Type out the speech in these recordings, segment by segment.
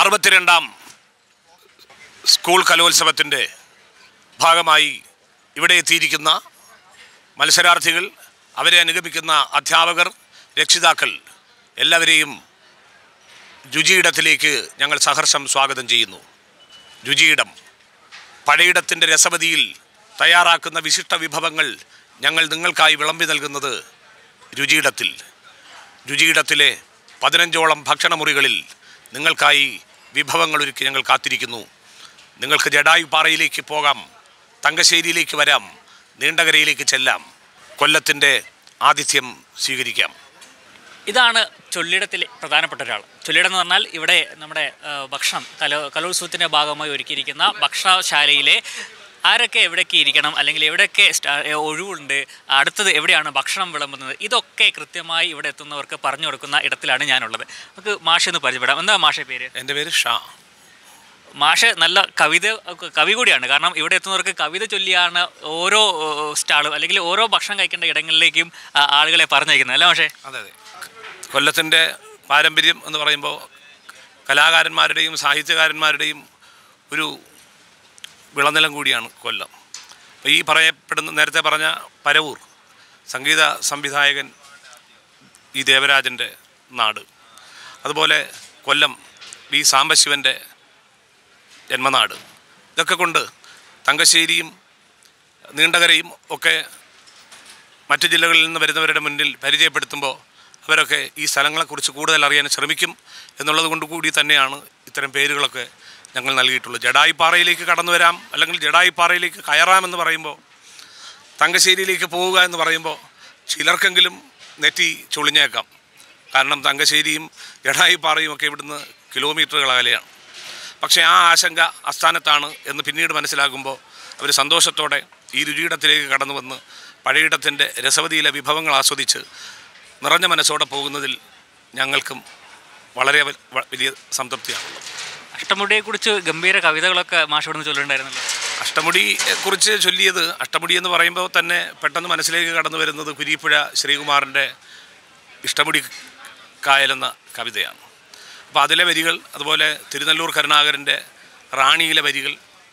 അറുപത്തിരണ്ടാം school കലോത്സവത്തിൻ്റെ ഭാഗമായി ഇവിടെ എത്തിയിരിക്കുന്ന മത്സരാർത്ഥികൾ അവരെ അനുഗമിക്കുന്ന അധ്യാപകർ രക്ഷിതാക്കൾ എല്ലാവരെയും രുചിയിടത്തിലേക്ക് ഞങ്ങൾ സഹർഷം സ്വാഗതം ചെയ്യുന്നു രുചിയിടം പഴയിടത്തിൻ്റെ രസവതിയിൽ തയ്യാറാക്കുന്ന വിശിഷ്ട വിഭവങ്ങൾ ഞങ്ങൾ നിങ്ങൾക്കായി വിളമ്പി നൽകുന്നത് രുചിയിടത്തിൽ രുചിയിടത്തിലെ പതിനഞ്ചോളം ഭക്ഷണമുറികളിൽ നിങ്ങൾക്കായി വിഭവങ്ങൾ ഒരുക്കി ഞങ്ങൾ കാത്തിരിക്കുന്നു നിങ്ങൾക്ക് ജഡായു പാറയിലേക്ക് പോകാം തങ്കശ്ശേരിയിലേക്ക് വരാം നീണ്ടകരയിലേക്ക് ചെല്ലാം കൊല്ലത്തിൻ്റെ ആതിഥ്യം സ്വീകരിക്കാം ഇതാണ് ചൊല്ലിടത്തിലെ പ്രധാനപ്പെട്ട ഒരാൾ ചൊല്ലിടം എന്ന് പറഞ്ഞാൽ ഇവിടെ നമ്മുടെ ആ, ഭക്ഷണം കലോ കലോത്സവത്തിൻ്റെ ഭാഗമായി ഒരുക്കിയിരിക്കുന്ന ഭക്ഷണശാലയിലെ ആരൊക്കെ എവിടെയൊക്കെ ഇരിക്കണം അല്ലെങ്കിൽ എവിടെയൊക്കെ സ്റ്റാ- ഏ, ഒഴിവുണ്ട് അടുത്തത് എവിടെയാണ് ഭക്ഷണം വിളമ്പുന്നത് ഇതൊക്കെ കൃത്യമായി ഇവിടെ എത്തുന്നവർക്ക് പറഞ്ഞു കൊടുക്കുന്ന ഇടത്തിലാണ് ഞാനുള്ളത് നമുക്ക് മാഷ് എന്ന് പരിചയപ്പെടാം എന്താ മാഷെ പേര് എൻ്റെ പേര് ഷാ മാഷ് നല്ല കവിത കവി കൂടിയാണ് കാരണം ഇവിടെ എത്തുന്നവർക്ക് കവിത ചൊല്ലിയാണ് ഓരോ സ്റ്റാളും അല്ലെങ്കിൽ ഓരോ ഭക്ഷണം കഴിക്കേണ്ട ഇടങ്ങളിലേക്കും ആ, ആളുകളെ പറഞ്ഞയക്കുന്നത് അല്ല മാഷേ അതെ അതെ കൊല്ലത്തിൻ്റെ പാരമ്പര്യം എന്ന് പറയുമ്പോൾ കലാകാരന്മാരുടെയും സാഹിത്യകാരന്മാരുടെയും ഒരു വിളനിലം കൂടിയാണ് കൊല്ലം അപ്പോൾ ഈ പറയപ്പെടുന്ന നേരത്തെ പറഞ്ഞ പരവൂർ സംഗീത സംവിധായകൻ ഈ ദേവരാജൻ്റെ നാട് അതുപോലെ കൊല്ലം വി സാംബശിവൻ്റെ ജന്മനാട് ഇതൊക്കെ കൊണ്ട് തങ്കശ്ശേരിയും നീണ്ടകരയും ഒക്കെ മറ്റു ജില്ലകളിൽ നിന്ന് വരുന്നവരുടെ മുന്നിൽ പരിചയപ്പെടുത്തുമ്പോൾ അവരൊക്കെ ഈ സ്ഥലങ്ങളെക്കുറിച്ച് കൂടുതൽ അറിയാൻ ശ്രമിക്കും എന്നുള്ളത് കൊണ്ട് കൂടി തന്നെയാണ് ഇത്തരം പേരുകളൊക്കെ ഞങ്ങൾ നൽകിയിട്ടുള്ളത് ജഡായിപ്പാറയിലേക്ക് കടന്നു വരാം അല്ലെങ്കിൽ ജഡായിപ്പാറയിലേക്ക് കയറാമെന്ന് പറയുമ്പോൾ തങ്കശ്ശേരിയിലേക്ക് പോവുക എന്ന് പറയുമ്പോൾ ചിലർക്കെങ്കിലും നെറ്റി ചൊളിഞ്ഞേക്കാം കാരണം തങ്കശ്ശേരിയും ജഡായിപ്പാറയും ഒക്കെ ഇവിടുന്ന് കിലോമീറ്ററുകൾ അകലെയാണ് പക്ഷേ ആ ആശങ്ക അസ്ഥാനത്താണ് എന്ന് പിന്നീട് മനസ്സിലാകുമ്പോൾ അവർ സന്തോഷത്തോടെ ഈ രുചിയിടത്തിലേക്ക് കടന്നു വന്ന് പഴയിടത്തിൻ്റെ രസവതിയിലെ വിഭവങ്ങൾ ആസ്വദിച്ച് നിറഞ്ഞ മനസ്സോടെ പോകുന്നതിൽ ഞങ്ങൾക്കും വളരെ വ- വ- വലിയ സംതൃപ്തിയാണ് അഷ്ടമുടിയെക്കുറിച്ച് ഗംഭീര കവിതകളൊക്കെ മാഷ് ഇവിടുന്ന് ചൊല്ലുണ്ടായിരുന്നല്ലോ അഷ്ടമുടിയെ കുറിച്ച് ചൊല്ലിയത് അഷ്ടമുടി എന്ന് പറയുമ്പോൾ തന്നെ പെട്ടെന്ന് മനസ്സിലേക്ക് കടന്നു വരുന്നത് കുരീപ്പുഴ ശ്രീകുമാറിൻ്റെ ഇഷ്ടമുടി കായലെന്ന കവിതയാണ് അപ്പോൾ അതിലെ വരികൾ അതുപോലെ തിരുനെല്ലൂർ കരുണാകരൻ്റെ റാണിയിലെ വരികൾ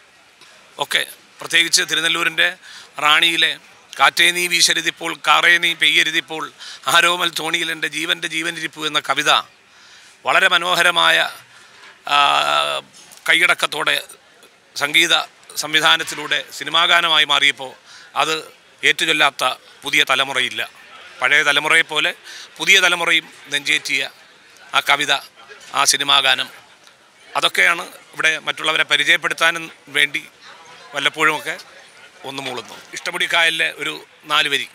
ഒക്കെ പ്രത്യേകിച്ച് തിരുനെല്ലൂരിൻ്റെ റാണിയിലെ കാറ്റേ നീ വീശരുതിപ്പോൾ കാറേ നീ പെയ്യരുതിപ്പോൾ ആരോമൽ തോണിയിൽ എൻ്റെ ജീവൻ്റെ ജീവനിരിപ്പു എന്ന കവിത വളരെ മനോഹരമായ ആ, കൈയടക്കത്തോടെ സംഗീത സംവിധാനത്തിലൂടെ സിനിമാഗാനമായി മാറിയപ്പോൾ അത് ഏറ്റുചൊല്ലാത്ത പുതിയ തലമുറയില്ല പഴയ തലമുറയെ പോലെ പുതിയ തലമുറയും നെഞ്ചേറ്റിയ ആ കവിത ആ സിനിമാഗാനം അതൊക്കെയാണ് ഇവിടെ മറ്റുള്ളവരെ പരിചയപ്പെടുത്താനും വേണ്ടി വല്ലപ്പോഴുമൊക്കെ ഒന്ന് മൂളുന്നു ഇഷ്ടമുടി കായലിലെ ഒരു നാല് വരി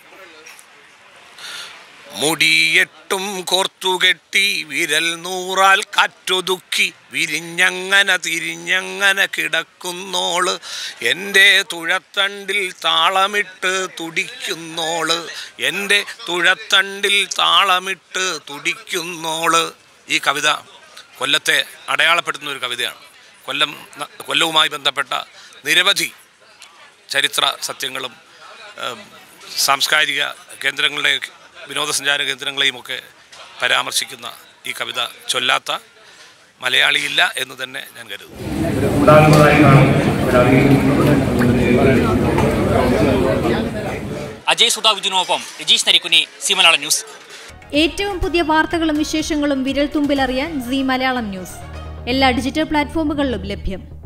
മുടിയെട്ടും കോർത്തുകെട്ടി വിരൽ നൂറാൽ കാറ്റൊതുക്കി വിരിഞ്ഞങ്ങനെ തിരിഞ്ഞങ്ങനെ കിടക്കുന്നോള് എൻ്റെ തുഴത്തണ്ടിൽ താളമിട്ട് തുടിക്കുന്നോള് എൻ്റെ തുഴത്തണ്ടിൽ താളമിട്ട് തുടിക്കുന്നോള് ഈ കവിത കൊല്ലത്തെ അടയാളപ്പെടുത്തുന്ന ഒരു കവിതയാണ് കൊല്ലം ന- കൊല്ലവുമായി ബന്ധപ്പെട്ട നിരവധി ചരിത്ര സത്യങ്ങളും ഏം, സാംസ്കാരിക കേന്ദ്രങ്ങളുടെ വിനോദസഞ്ചാര കേന്ദ്രങ്ങളെയും ഒക്കെ പരാമർശിക്കുന്ന ഈ കവിത ചൊല്ലാത്ത മലയാളിയില്ല എന്ന് തന്നെ ഞാൻ കരുതുന്നു ഉണ്ടാകുന്നതായിട്ടാണ് അവരറിയിക്കുന്നത് അജയ് സുധാ വിജുനൊപ്പം രജീഷ് നരിക്കുനി സി മലയാളം ന്യൂസ് ഏറ്റവും പുതിയ വാർത്തകളും വിശേഷങ്ങളും വിരൽ തുമ്പിലറിയാൻ സി മലയാളം ന്യൂസ് എല്ലാ ഡിജിറ്റൽ പ്ലാറ്റ്ഫോമുകളിലും ലഭ്യം